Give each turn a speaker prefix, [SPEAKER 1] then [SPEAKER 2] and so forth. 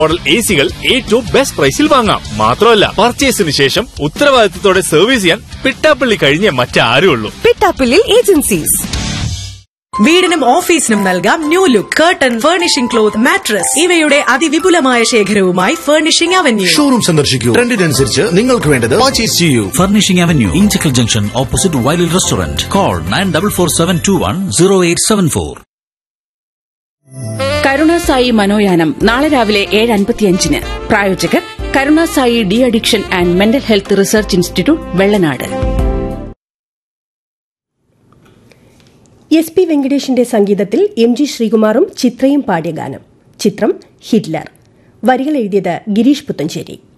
[SPEAKER 1] Model A സികൾ ഏറ്റവും best പ്രൈസിൽ വാങ്ങാം മാത്രമല്ല പർച്ചേസിന് ശേഷം ഉത്തരവാദിത്തത്തോടെ സർവീസ് ചെയ്യാൻ പിട്ടാപ്പള്ളി കഴിഞ്ഞേ മറ്റാരും ഉള്ളൂ
[SPEAKER 2] പിട്ടാപ്പിള്ളിൽ ഏജൻസീസ്
[SPEAKER 3] വീടിനും ഓഫീസിനും നൽകാം new look curtain furnishing cloth mattress ഇവയുടെ അതിവിപുലമായ ശേഖരവുമായി ഫർണിഷിംഗ് അവന്യൂ
[SPEAKER 4] ഷോറൂം സന്ദർശിക്കൂ ട്രെൻഡിനനുസരിച്ച് നിങ്ങൾക്ക് വേണ്ടത് പർച്ചേസ് ചെയ്യൂ
[SPEAKER 5] Furnishing Avenue, Inchicle Junction, opposite Wiley Restaurant. Call 9447210874.
[SPEAKER 6] കരുണാസായി മനോയാനം നാളെ രാവിലെ ഏഴ് അൻപത്തിയഞ്ചിന് പ്രായോജകർ Karunasai D addiction and mental health research institute Vellanad
[SPEAKER 7] S P വെങ്കടേഷിന്റെ സംഗീതത്തിൽ എം ജി ശ്രീകുമാറും ചിത്രയും പാടിയ ഗാനം ചിത്രം ഹിറ്റ്ലർ വരികൾ എഴുതിയത് ഗിരീഷ് പുത്തഞ്ചേരി